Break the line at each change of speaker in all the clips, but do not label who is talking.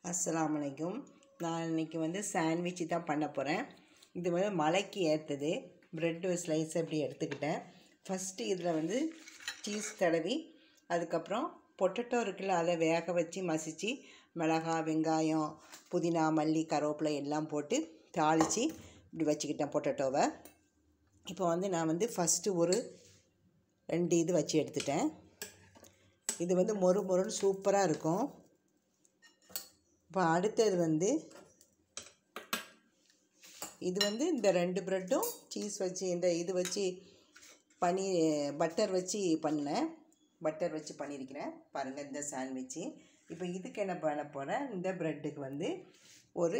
அஸ்ஸலாமு அலைக்கும் நான் இன்னைக்கு வந்து சாண்ட்விச் தான் பண்ண போகிறேன் இது வந்து மலைக்கு ஏற்றது ப்ரெட்டு ஸ்லைஸ் அப்படி எடுத்துக்கிட்டேன் ஃபஸ்ட்டு இதில் வந்து சீஸ் தடவி அதுக்கப்புறம் பொட்டேட்டோ இருக்குல்ல அதை வேக வச்சு மசித்து மிளகா வெங்காயம் புதினா மல்லி கருவேப்பிலை எல்லாம் போட்டு தாளித்து இப்படி வச்சுக்கிட்டேன் பொட்டேட்டோவை இப்போ வந்து நான் வந்து ஃபஸ்ட்டு ஒரு ரெண்டு இது வச்சு எடுத்துட்டேன் இது வந்து மொறு மொறுன்னு சூப்பராக இருக்கும் இப்போ அடுத்தது வந்து இது வந்து இந்த ரெண்டு ப்ரெட்டும் சீஸ் வச்சு இந்த இது வச்சு பனி பட்டர் வச்சு பண்ணேன் பட்டர் வச்சு பண்ணியிருக்கிறேன் பாருங்கள் இந்த சாண்ட்விச்சு இப்போ இதுக்கு என்ன பண்ண போகிறேன் இந்த ப்ரெட்டுக்கு வந்து ஒரு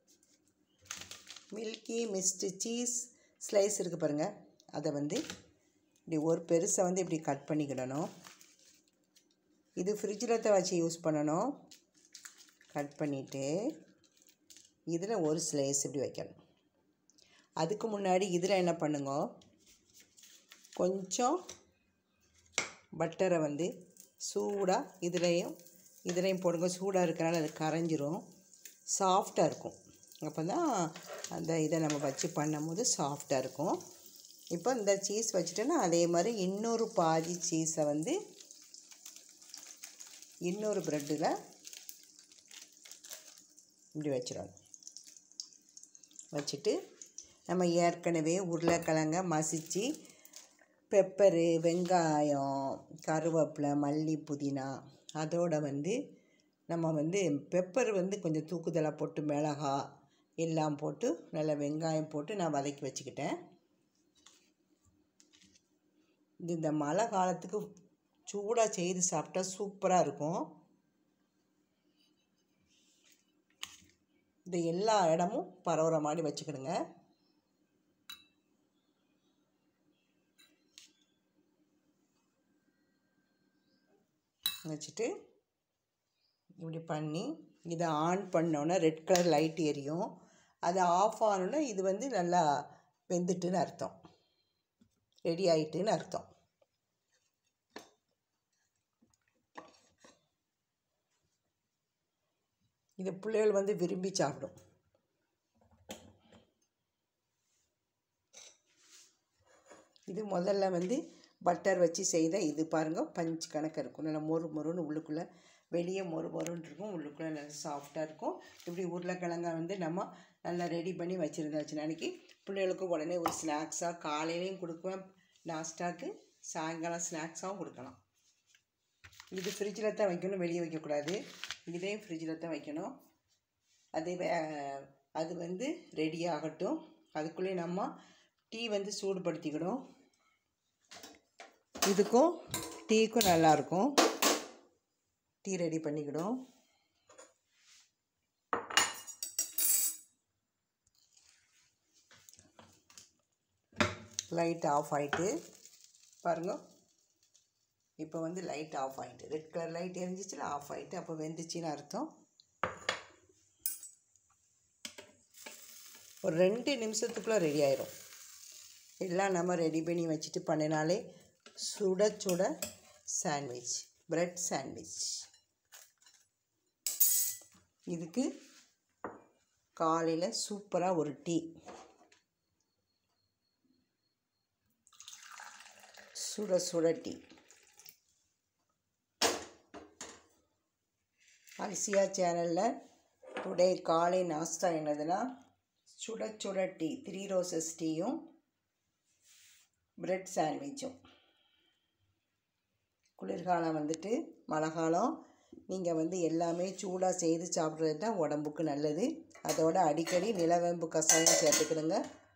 மில்கி மிஸ்டு சீஸ் ஸ்லைஸ் இருக்குது பாருங்கள் அதை வந்து இப்படி ஒரு பெருசை வந்து இப்படி கட் பண்ணிக்கிடணும் இது ஃப்ரிட்ஜில் தான் வச்சு யூஸ் பண்ணணும் கட் பண்ணிவிட்டு இதில் ஒரு ஸ்லைஸ் இப்படி வைக்கணும் அதுக்கு முன்னாடி இதில் என்ன பண்ணுங்க கொஞ்சம் பட்டரை வந்து சூடாக இதுலேயும் இதுலேயும் போடுங்க சூடாக இருக்கிறனால அது கரைஞ்சிரும் சாஃப்டாக இருக்கும் அப்போ தான் அந்த இதை நம்ம வச்சு பண்ணும்போது சாஃப்டாக இருக்கும் இப்போ இந்த சீஸ் வச்சுட்டேன்னா அதே மாதிரி இன்னொரு பாதி சீஸை வந்து இன்னொரு ப்ரெட்டில் இப்படி வச்சிடணும் வச்சுட்டு நம்ம ஏற்கனவே உருளைக்கிழங்க மசித்து பெப்பரு வெங்காயம் கருவேப்பிலை மல்லி புதினா அதோட வந்து நம்ம வந்து பெப்பர் வந்து கொஞ்சம் தூக்குதலாக போட்டு மிளகா எல்லாம் போட்டு நல்லா வெங்காயம் போட்டு நான் வதக்கி வச்சுக்கிட்டேன் இது இந்த மழை காலத்துக்கு சூடாக செய்து சாப்பிட்டா சூப்பராக இருக்கும் இது எல்லா இடமும் பரவுற மாதிரி வச்சுக்கிடுங்க வச்சுட்டு இப்படி பண்ணி இதை ஆன் பண்ணோன்னே ரெட் கலர் லைட் எரியும் அது ஆஃப் ஆனோன்னே இது வந்து நல்லா வெந்துட்டுன்னு அர்த்தம் ரெடி ஆயிட்டுன்னு அர்த்தம் இது பிள்ளைகள் வந்து விரும்பி சாப்பிடும் இது முதல்ல வந்து பட்டர் வச்சு செய்த இது பாருங்கள் பஞ்ச் கணக்கு இருக்கும் நல்லா மொறு மொறுன்னு உள்ளுக்குள்ளே வெளியே மொறு மொறுன்னு இருக்கும் உள்ளுக்குள்ளே நல்லா சாஃப்டாக இருக்கும் இப்படி உருளைக்கிழங்கா வந்து நம்ம நல்லா ரெடி பண்ணி வச்சுருந்தாச்சு நாளைக்கு பிள்ளைகளுக்கு உடனே ஒரு ஸ்நாக்ஸாக காலையிலையும் கொடுக்குவேன் நாஸ்டாக்கு சாயங்காலம் ஸ்நாக்ஸாகவும் கொடுக்கலாம் இது ஃப்ரிட்ஜில் தான் வைக்கணும் வெளியே வைக்கக்கூடாது இதையும் ஃப்ரிட்ஜில் தான் வைக்கணும் அது வே அது வந்து ரெடி ஆகட்டும் அதுக்குள்ளே நம்ம டீ வந்து சூடுபடுத்திக்கிடும் இதுக்கும் டீக்கும் நல்லாயிருக்கும் டீ ரெடி பண்ணிக்கிடும் லைட் ஆஃப் ஆகிட்டு பாருங்கள் இப்போ வந்து லைட் ஆஃப் ஆகிட்டு ரெட் கலர் லைட் எரிஞ்சிச்சுல ஆஃப் ஆகிட்டு அப்போ வெந்துச்சின்னு அர்த்தம் ஒரு ரெண்டு நிமிஷத்துக்குள்ளே ரெடி ஆயிரும் எல்லாம் நம்ம ரெடி பண்ணி வச்சுட்டு பண்ணினாலே சுட சுட சாண்ட்விச் ப்ரெட் சாண்ட்விச் இதுக்கு காலையில் சூப்பராக ஒரு டீ சுட சுட டீ அல்சியா சேனலில் டுடே காலை நாஸ்தா என்னதுன்னா சுட சுட டீ த்ரீ ரோசஸ் டீயும் ப்ரெட் சாண்ட்விச்சும் குளிர்காலம் வந்துட்டு மழை காலம் நீங்கள் வந்து எல்லாமே சூடாக செய்து சாப்பிட்றது தான் உடம்புக்கு நல்லது அதோட அடிக்கடி நிலவேம்பு கஷாயம் சேர்த்துக்கிடுங்க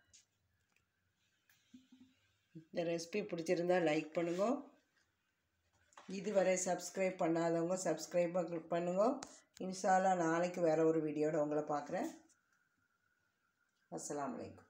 இந்த ரெசிபி பிடிச்சிருந்தா லைக் பண்ணுங்க இதுவரை சப்ஸ்கிரைப் பண்ணாதவங்க சப்ஸ்கிரைப் பண்ணுங்க இன்ஷால்லா நாளைக்கு வேறு ஒரு வீடியோட உங்களை பார்க்குறேன் அஸ்லாம் வலைக்கம்